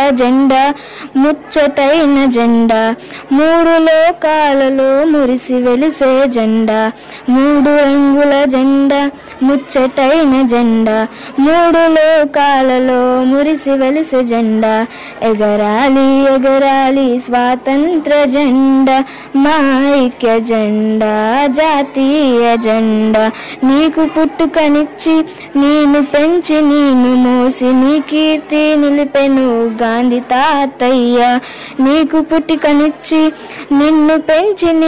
జెండా ముచ్చటైన జెండా మూడు లోకాలలో మురిసి వెలిసే జెండా మూడు రంగుల జెండా ముచ్చటైన జెండా మూడు లోకాలలో మురిసి వెలిసే జెండా ఎగరాలి ఎగరాలి స్వాతంత్ర జెండా మా ఐక్య జెండా జాతీయ జెండా నీకు పుట్టుకనిచ్చి నేను పెంచి నేను మోసి నీ కీర్తి నిలిపెను గాంధీ తాతయ్య నీకు పుట్టుకనిచ్చి నిన్ను పెంచి